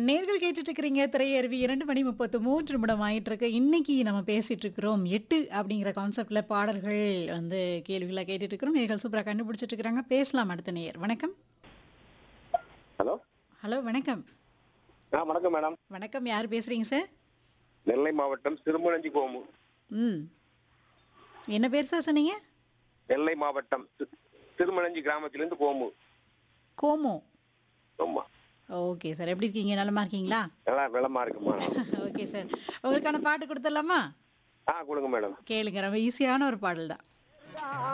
நேர்கள் கேட்டுட்டு இருக்கிறீங்க திரையருவி இரண்டு மணி முப்பத்து மூன்று நிமிடம் ஆயிட்டு இருக்கு இன்னைக்கு நம்ம பேசிட்டு இருக்கிறோம் எட்டு அப்படிங்கிற கான்செப்ட்ல பாடல்கள் வந்து கேள்விகளா கேட்டுட்டு இருக்கிறோம் நேர்கள் சூப்பரா கண்டுபிடிச்சிட்டு இருக்கிறாங்க பேசலாம் அடுத்த நேயர் வணக்கம் ஹலோ ஹலோ வணக்கம் ஆ வணக்கம் மேடம் வணக்கம் யார் பேசுறீங்க சார் நெல்லை மாவட்டம் சிறுமுனஞ்சி கோமு ம் என்ன பேர் சார் சொன்னீங்க நெல்லை மாவட்டம் சி- சிறுமலஞ்சி கிராமத்திலிருந்து கோமு கோமோ ஆமா ஓகே சார் எப்படி இருக்கீங்க நலமா இருக்கீங்களா நல்லா வெள்ளமா இருக்குமா ஓகே சார் உங்களுக்கான பாட்டு கொடுத்துடலாமா ஆ கொடுங்க மேடம் கேளுங்க ரொம்ப ஈஸியான ஒரு பாடல் தான்